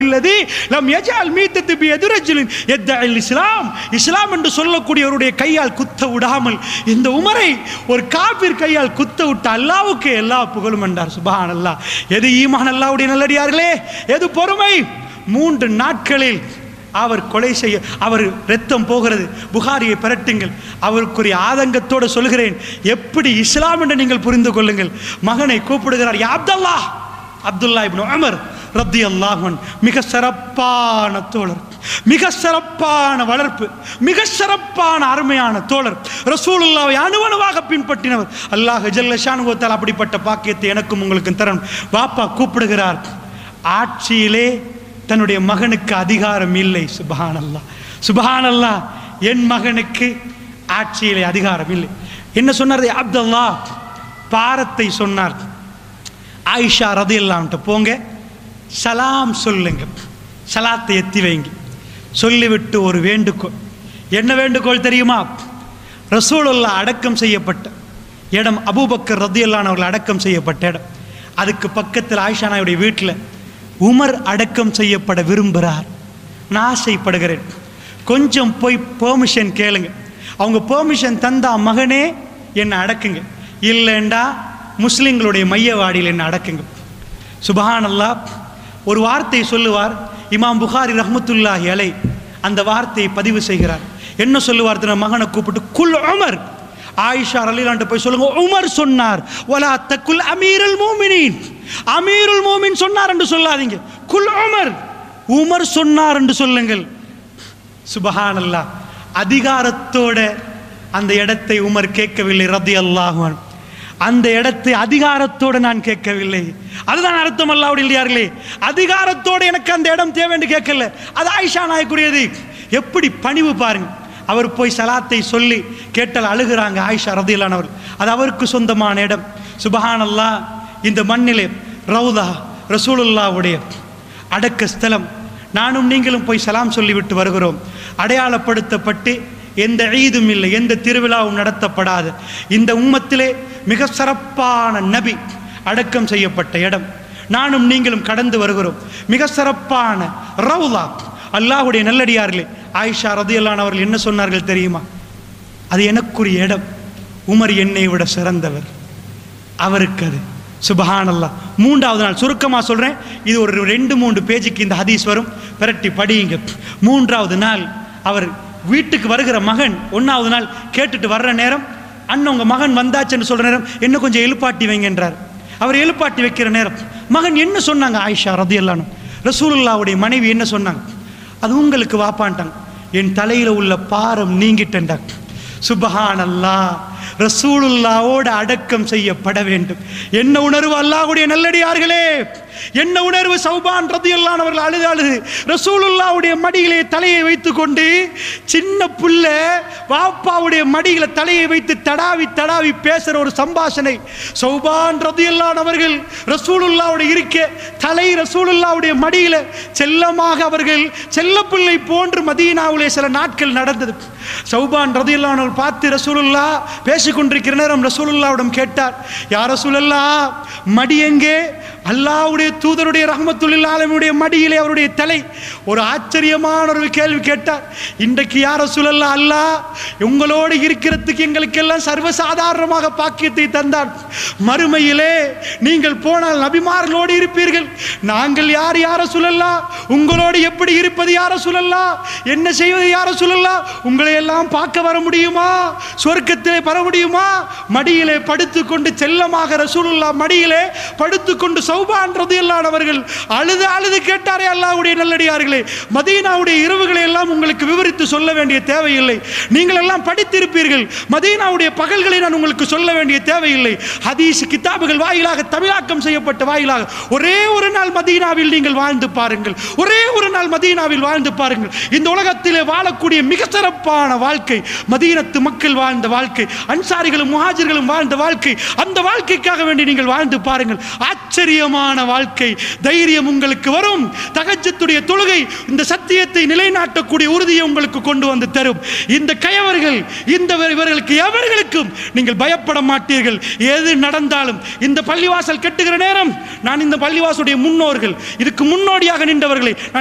இல்லதி லம் யஜால் மீத்தத்து பி எதிரஜிலின் எத்தல் இஸ்லாம் இஸ்லாம் என்று சொல்லக்கூடியவருடைய கையால் குத்த விடாமல் இந்த உமரை ஒரு காபிர் கையால் குத்த விட்ட அல்லாவுக்கு எல்லா புகழும் என்றார் சுபஹான் அல்லாஹ் எது ஈமான் அல்லாவுடைய நல்லடியார்களே எது பொறுமை மூன்று நாட்களில் அவர் கொலை செய்ய அவர் ரத்தம் போகிறது புகாரியை பிரட்டுங்கள் அவருக்குரிய ஆதங்கத்தோடு சொல்கிறேன் எப்படி இஸ்லாம் என்று நீங்கள் புரிந்து கொள்ளுங்கள் மகனை கூப்பிடுகிறார் யா அப்தல்லா அப்துல்லா இப்னு உமர் ரத்தி அல்லாஹன் மிக சிறப்பான தோழர் மிக சிறப்பான வளர்ப்பு மிக சிறப்பான அருமையான தோழர் ரசூலுல்லாவை அணுவணுவாக பின்பற்றினவர் அல்லாஹ் ஜல்லஷானுவத்தால் அப்படிப்பட்ட பாக்கியத்தை எனக்கும் உங்களுக்கும் தரணும் வாப்பா கூப்பிடுகிறார் ஆட்சியிலே தன்னுடைய மகனுக்கு அதிகாரம் இல்லை சுபஹானல்லா சுபஹானல்லா என் மகனுக்கு ஆட்சியிலே அதிகாரம் இல்லை என்ன சொன்னார் அப்துல்லா பாரத்தை சொன்னார் ஆயிஷா ரதி இல்லாமட்ட போங்க சலாம் சொல்லுங்க சலாத்தை எத்தி வைங்க சொல்லிவிட்டு ஒரு வேண்டுகோள் என்ன வேண்டுகோள் தெரியுமா ரசூலுல்லா அடக்கம் செய்யப்பட்ட இடம் அபூபக்கர் ரதியல்லான் அவர்கள் அடக்கம் செய்யப்பட்ட இடம் அதுக்கு பக்கத்தில் ஆயிஷா நாயுடைய வீட்டில் உமர் அடக்கம் செய்யப்பட விரும்புகிறார் நான் ஆசைப்படுகிறேன் கொஞ்சம் போய் பெர்மிஷன் கேளுங்க அவங்க பெர்மிஷன் தந்தா மகனே என்னை அடக்குங்க இல்லைண்டா முஸ்லிம்களுடைய மையவாடியில் என்னை அடக்குங்க சுபஹானல்லா ஒரு வார்த்தை சொல்லுவார் இமாம் புகாரி ரஹ்மத்துல்லாஹி அலை அந்த வார்த்தையை பதிவு செய்கிறார் என்ன சொல்லுவார் தன் மகனை கூப்பிட்டு குல் உமர் ஆயிஷா ரலிலான்ட்டு போய் சொல்லுங்க உமர் சொன்னார் வலா தக்குல் அமீருல் மூமினின் அமீருல் மூமின் சொன்னார் என்று சொல்லாதீங்க குல் உமர் உமர் சொன்னார் என்று சொல்லுங்கள் சுபஹானல்லா அதிகாரத்தோட அந்த இடத்தை உமர் கேட்கவில்லை ரதி அல்லாஹான் அந்த இடத்தை அதிகாரத்தோடு நான் கேட்கவில்லை அதுதான் அர்த்தம் அல்லாவுடைய இல்லையார்களே அதிகாரத்தோடு எனக்கு அந்த இடம் தேவை என்று கேட்கல அது ஆயிஷா நாயக்குரியது எப்படி பணிவு பாருங்க அவர் போய் சலாத்தை சொல்லி கேட்டால் அழுகிறாங்க ஆயிஷா ரதியலானவர் அது அவருக்கு சொந்தமான இடம் சுபஹானல்லா இந்த மண்ணிலே ரவுதா ரசூலுல்லாவுடைய அடக்க ஸ்தலம் நானும் நீங்களும் போய் சலாம் சொல்லிவிட்டு வருகிறோம் அடையாளப்படுத்தப்பட்டு எந்த ஈதும் இல்லை எந்த திருவிழாவும் நடத்தப்படாது இந்த உம்மத்திலே மிக சிறப்பான நபி அடக்கம் செய்யப்பட்ட இடம் நானும் நீங்களும் கடந்து வருகிறோம் மிக சிறப்பான ரவுலா அல்லாஹுடைய நல்லடியார்களே ஆயிஷா ரதியல்லானவர்கள் என்ன சொன்னார்கள் தெரியுமா அது எனக்குரிய இடம் உமர் என்னை விட சிறந்தவர் அவருக்கு அது சுபஹானல்லா மூன்றாவது நாள் சுருக்கமாக சொல்கிறேன் இது ஒரு ரெண்டு மூன்று பேஜுக்கு இந்த ஹதீஸ் வரும் பிரட்டி படியுங்க மூன்றாவது நாள் அவர் வீட்டுக்கு வருகிற மகன் ஒன்றாவது நாள் கேட்டுட்டு வர்ற நேரம் அண்ணன் உங்கள் மகன் வந்தாச்சுன்னு சொல்கிற நேரம் என்ன கொஞ்சம் எழுப்பாட்டி வைங்கன்றார் அவர் எழுப்பாட்டி வைக்கிற நேரம் மகன் என்ன சொன்னாங்க ஆயிஷா ரதியல்லானும் ரசூலுல்லாவுடைய மனைவி என்ன சொன்னாங்க அது உங்களுக்கு வாப்பான்ட்டாங்க என் தலையில் உள்ள பாரம் நீங்கிட்டேன்டாங்க சுபஹான் அல்லா ரசூலுல்லாவோடு அடக்கம் செய்யப்பட வேண்டும் என்ன உணர்வு அல்லாஹ்வுடைய நல்லடியார்களே என்ன உணர்வு சௌபான் ரதியல்லானவர்கள் அழுது அழுது ரசூலுல்லாவுடைய மடியிலே தலையை வைத்துக்கொண்டு சின்ன புள்ள வாப்பாவுடைய மடியில தலையை வைத்து தடாவி தடாவி பேசுற ஒரு சம்பாஷணை சௌபான் ரதியல்லானவர்கள் ரசூலுல்லாவுடைய இருக்க தலை ரசூலுல்லாவுடைய மடியில செல்லமாக அவர்கள் செல்லப்பிள்ளை போன்று மதீனாவிலே சில நாட்கள் நடந்தது சௌபான் ரதியல்லானவர்கள் பார்த்து ரசூலுல்லா பேசிக்கொண்டிருக்கிற நேரம் ரசூலுல்லாவிடம் கேட்டார் யார் ரசூலுல்லா மடி எங்கே அல்லாவுடைய தூதருடைய ரஹமத்துல்ல ஆலமுடைய மடியிலே அவருடைய தலை ஒரு ஆச்சரியமான ஒரு கேள்வி கேட்டார் இன்றைக்கு யார சுழல்ல அல்லா உங்களோடு இருக்கிறதுக்கு எங்களுக்கெல்லாம் சர்வசாதாரணமாக பாக்கியத்தை தந்தார் மறுமையிலே நீங்கள் போனால் நபிமார்களோடு இருப்பீர்கள் நாங்கள் யார் யார சுழல்லா உங்களோடு எப்படி இருப்பது யார சுழல்லா என்ன செய்வது யார சுழல்லா உங்களை எல்லாம் பார்க்க வர முடியுமா சொர்க்கத்திலே பெற முடியுமா மடியிலே படுத்துக்கொண்டு செல்லமாக ரசூலுல்லா மடியிலே படுத்துக்கொண்டு சௌபான் ரதியல்லானவர்கள் அழுது அழுது கேட்டாரே அல்லாஹ்வுடைய நல்லடியார்களே மதீனாவுடைய இரவுகளை எல்லாம் உங்களுக்கு விவரித்து சொல்ல வேண்டிய தேவையில்லை நீங்கள் எல்லாம் படித்திருப்பீர்கள் மதீனாவுடைய பகல்களை நான் உங்களுக்கு சொல்ல வேண்டிய தேவையில்லை ஹதீஸ் கிதாபுகள் வாயிலாக தமிழாக்கம் செய்யப்பட்ட வாயிலாக ஒரே ஒரு நாள் மதீனாவில் நீங்கள் வாழ்ந்து பாருங்கள் ஒரே ஒரு நாள் மதீனாவில் வாழ்ந்து பாருங்கள் இந்த உலகத்திலே வாழக்கூடிய மிக சிறப்பான வாழ்க்கை மதீனத்து மக்கள் வாழ்ந்த வாழ்க்கை அன்சாரிகளும் முஹாஜிர்களும் வாழ்ந்த வாழ்க்கை அந்த வாழ்க்கைக்காக வேண்டி நீங்கள் வாழ்ந்து பாருங்கள் ஆச்சரிய தைரியமான வாழ்க்கை தைரியம் உங்களுக்கு வரும் தகஜத்துடைய தொழுகை இந்த சத்தியத்தை நிலைநாட்டக்கூடிய உறுதியை உங்களுக்கு கொண்டு வந்து தரும் இந்த கயவர்கள் இந்த இவர்களுக்கு எவர்களுக்கும் நீங்கள் பயப்பட மாட்டீர்கள் எது நடந்தாலும் இந்த பள்ளிவாசல் கட்டுகிற நேரம் நான் இந்த பள்ளிவாசலுடைய முன்னோர்கள் இதுக்கு முன்னோடியாக நின்றவர்களை நான்